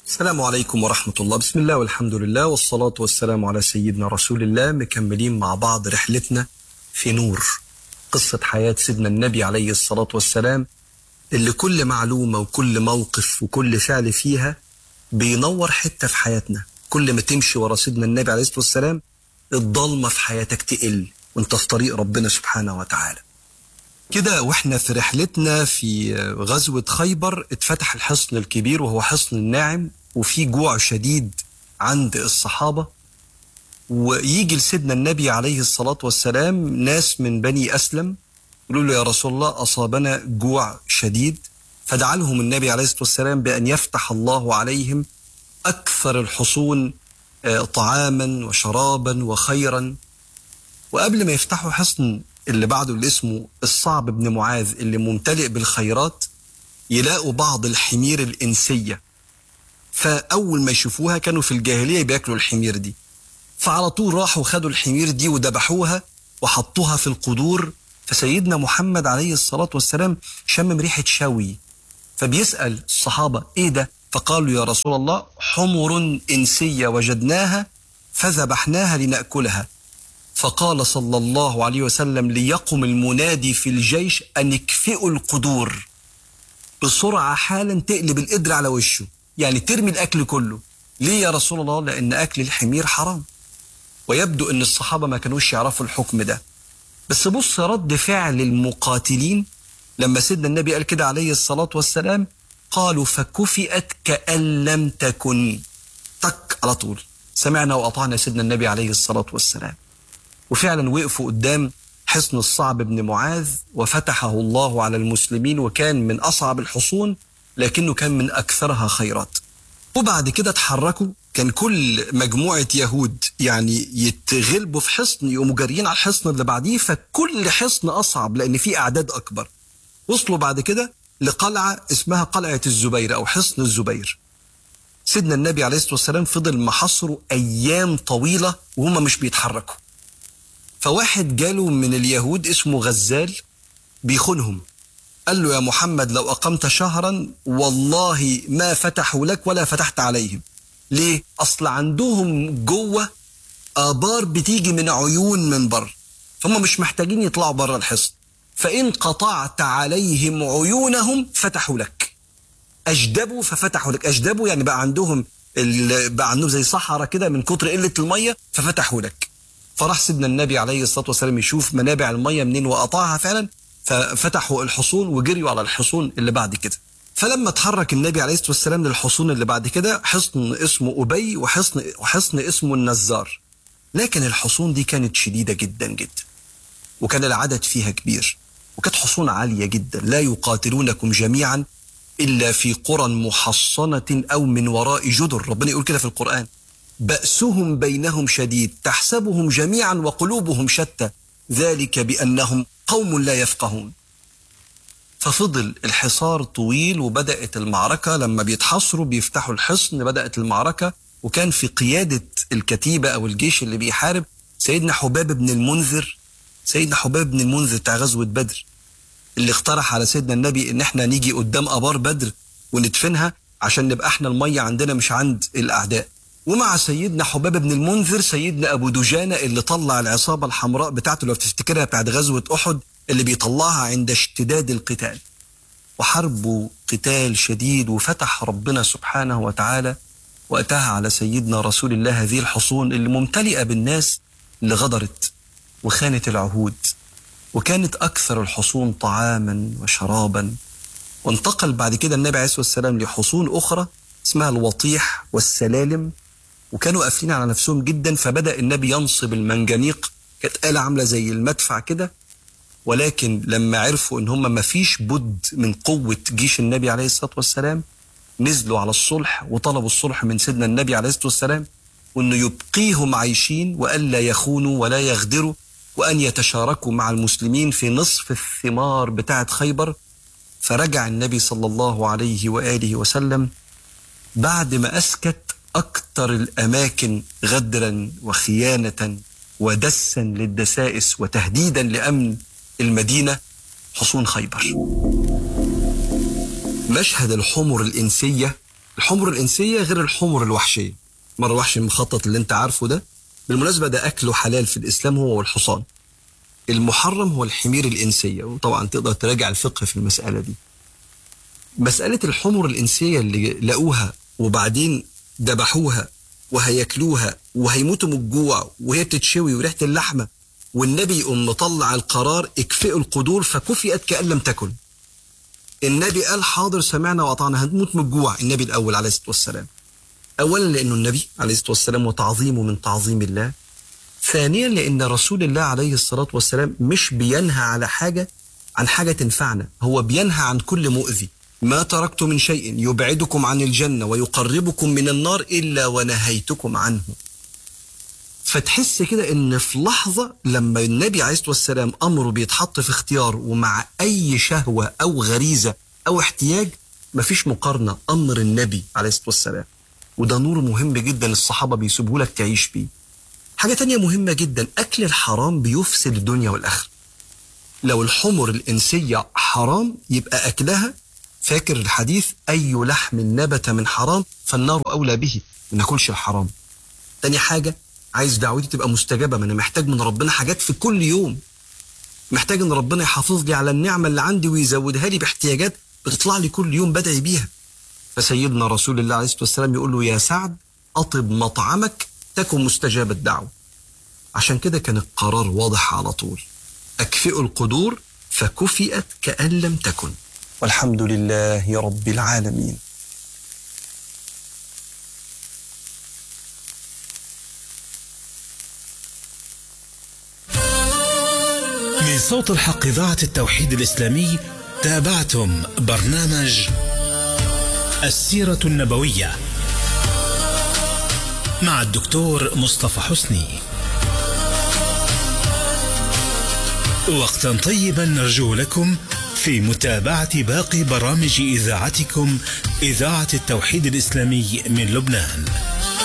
السلام عليكم ورحمة الله بسم الله والحمد لله والصلاة والسلام على سيدنا رسول الله مكملين مع بعض رحلتنا في نور قصة حياة سيدنا النبي عليه الصلاة والسلام اللي كل معلومة وكل موقف وكل فعل فيها بينور حتة في حياتنا كل ما تمشي ورا سيدنا النبي عليه الصلاة والسلام الضلمة في حياتك تقل وانت في طريق ربنا سبحانه وتعالى كده واحنا في رحلتنا في غزوة خيبر اتفتح الحصن الكبير وهو حصن الناعم وفي جوع شديد عند الصحابة ويجي لسيدنا النبي عليه الصلاة والسلام ناس من بني أسلم يقولوا له يا رسول الله أصابنا جوع شديد فدعا لهم النبي عليه الصلاة والسلام بأن يفتح الله عليهم أكثر الحصون طعاما وشرابا وخيرا وقبل ما يفتحوا حصن اللي بعده اللي اسمه الصعب بن معاذ اللي ممتلئ بالخيرات يلاقوا بعض الحمير الإنسية فأول ما يشوفوها كانوا في الجاهلية بياكلوا الحمير دي فعلى طول راحوا خدوا الحمير دي وذبحوها وحطوها في القدور فسيدنا محمد عليه الصلاة والسلام شمم ريحة شوي فبيسأل الصحابة ايه ده فقالوا يا رسول الله حمر إنسية وجدناها فذبحناها لنأكلها فقال صلى الله عليه وسلم ليقم المنادي في الجيش أن يكفئوا القدور بسرعة حالا تقلب القدر على وشه يعني ترمي الأكل كله ليه يا رسول الله لأن أكل الحمير حرام ويبدو أن الصحابة ما كانوش يعرفوا الحكم ده بس بص رد فعل المقاتلين لما سيدنا النبي قال كده عليه الصلاة والسلام قالوا فكفئت كأن لم تكن تك على طول سمعنا وأطعنا سيدنا النبي عليه الصلاة والسلام وفعلا وقفوا قدام حصن الصعب بن معاذ وفتحه الله على المسلمين وكان من أصعب الحصون لكنه كان من أكثرها خيرات وبعد كده اتحركوا كان كل مجموعة يهود يعني يتغلبوا في حصن يقوموا جاريين على الحصن اللي بعديه فكل حصن أصعب لأن فيه أعداد أكبر وصلوا بعد كده لقلعة اسمها قلعة الزبير أو حصن الزبير سيدنا النبي عليه الصلاة والسلام فضل محصره أيام طويلة وهم مش بيتحركوا فواحد جاله من اليهود اسمه غزال بيخونهم قال له يا محمد لو أقمت شهرا والله ما فتحوا لك ولا فتحت عليهم ليه؟ أصل عندهم جوه آبار بتيجي من عيون من بره فهم مش محتاجين يطلعوا بره الحصن فإن قطعت عليهم عيونهم فتحوا لك أجدبوا ففتحوا لك أجدبوا يعني بقى عندهم بقى عندهم زي صحراء كده من كتر قلة المية ففتحوا لك فراح سيدنا النبي عليه الصلاة والسلام يشوف منابع المية منين وقطعها فعلا ففتحوا الحصون وجريوا على الحصون اللي بعد كده فلما اتحرك النبي عليه الصلاة والسلام للحصون اللي بعد كده حصن اسمه أبي وحصن, وحصن اسمه النزار لكن الحصون دي كانت شديدة جدا جدا وكان العدد فيها كبير وكانت حصون عالية جدا لا يقاتلونكم جميعا إلا في قرى محصنة أو من وراء جدر ربنا يقول كده في القرآن بأسهم بينهم شديد تحسبهم جميعا وقلوبهم شتى ذلك بأنهم قوم لا يفقهون ففضل الحصار طويل وبدأت المعركة لما بيتحصروا بيفتحوا الحصن بدأت المعركة وكان في قيادة الكتيبة أو الجيش اللي بيحارب سيدنا حباب بن المنذر سيدنا حباب بن المنذر بتاع غزوة بدر اللي اقترح على سيدنا النبي ان احنا نيجي قدام ابار بدر وندفنها عشان نبقى احنا المية عندنا مش عند الاعداء ومع سيدنا حباب بن المنذر سيدنا ابو دجانة اللي طلع العصابة الحمراء بتاعته لو تفتكرها بتاعت غزوة احد اللي بيطلعها عند اشتداد القتال وحربوا قتال شديد وفتح ربنا سبحانه وتعالى واتاها على سيدنا رسول الله هذه الحصون اللي ممتلئة بالناس اللي غدرت وخانت العهود وكانت أكثر الحصون طعاما وشرابا وانتقل بعد كده النبي عليه الصلاة والسلام لحصون أخرى اسمها الوطيح والسلالم وكانوا قافلين على نفسهم جدا فبدأ النبي ينصب المنجنيق كانت آلة عاملة زي المدفع كده ولكن لما عرفوا ان هم ما فيش بد من قوة جيش النبي عليه الصلاة والسلام نزلوا على الصلح وطلبوا الصلح من سيدنا النبي عليه الصلاة والسلام وانه يبقيهم عايشين والا يخونوا ولا يغدروا وأن يتشاركوا مع المسلمين في نصف الثمار بتاعة خيبر فرجع النبي صلى الله عليه وآله وسلم بعد ما أسكت أكثر الأماكن غدرا وخيانة ودسا للدسائس وتهديدا لأمن المدينة حصون خيبر مشهد الحمر الإنسية الحمر الإنسية غير الحمر الوحشية مرة الوحش المخطط اللي انت عارفه ده بالمناسبة ده أكله حلال في الإسلام هو والحصان المحرم هو الحمير الإنسية وطبعا تقدر تراجع الفقه في المسألة دي مسألة الحمر الإنسية اللي لقوها وبعدين ذبحوها وهياكلوها وهيموتوا من الجوع وهي بتتشوي وريحة اللحمة والنبي يقوم مطلع القرار اكفئوا القدور فكفئت كأن لم تكن النبي قال حاضر سمعنا وأطعنا هنموت من الجوع النبي الأول عليه الصلاة والسلام أولا لأنه النبي عليه الصلاة والسلام وتعظيمه من تعظيم الله ثانيا لأن رسول الله عليه الصلاة والسلام مش بينهى على حاجة عن حاجة تنفعنا هو بينهى عن كل مؤذي ما تركت من شيء يبعدكم عن الجنة ويقربكم من النار إلا ونهيتكم عنه فتحس كده ان في لحظة لما النبي عليه الصلاة والسلام امره بيتحط في اختيار ومع اي شهوة او غريزة او احتياج مفيش مقارنة امر النبي عليه الصلاة والسلام وده نور مهم جدا الصحابة بيسيبوه لك تعيش بيه حاجة تانية مهمة جدا أكل الحرام بيفسد الدنيا والآخرة لو الحمر الإنسية حرام يبقى أكلها فاكر الحديث أي لحم نبت من حرام فالنار أولى به ما ناكلش الحرام تاني حاجة عايز دعوتي تبقى مستجابة ما أنا محتاج من ربنا حاجات في كل يوم محتاج ان ربنا يحافظ لي على النعمة اللي عندي ويزودها لي باحتياجات بتطلع لي كل يوم بدعي بيها فسيدنا رسول الله عليه الصلاة والسلام يقول له يا سعد أطب مطعمك تكن مستجاب الدعوة عشان كده كان القرار واضح على طول أكفئوا القدور فكفئت كأن لم تكن والحمد لله رب العالمين من صوت الحق إذاعة التوحيد الإسلامي تابعتم برنامج السيرة النبوية مع الدكتور مصطفى حسني وقتا طيبا نرجو لكم في متابعة باقي برامج إذاعتكم إذاعة التوحيد الإسلامي من لبنان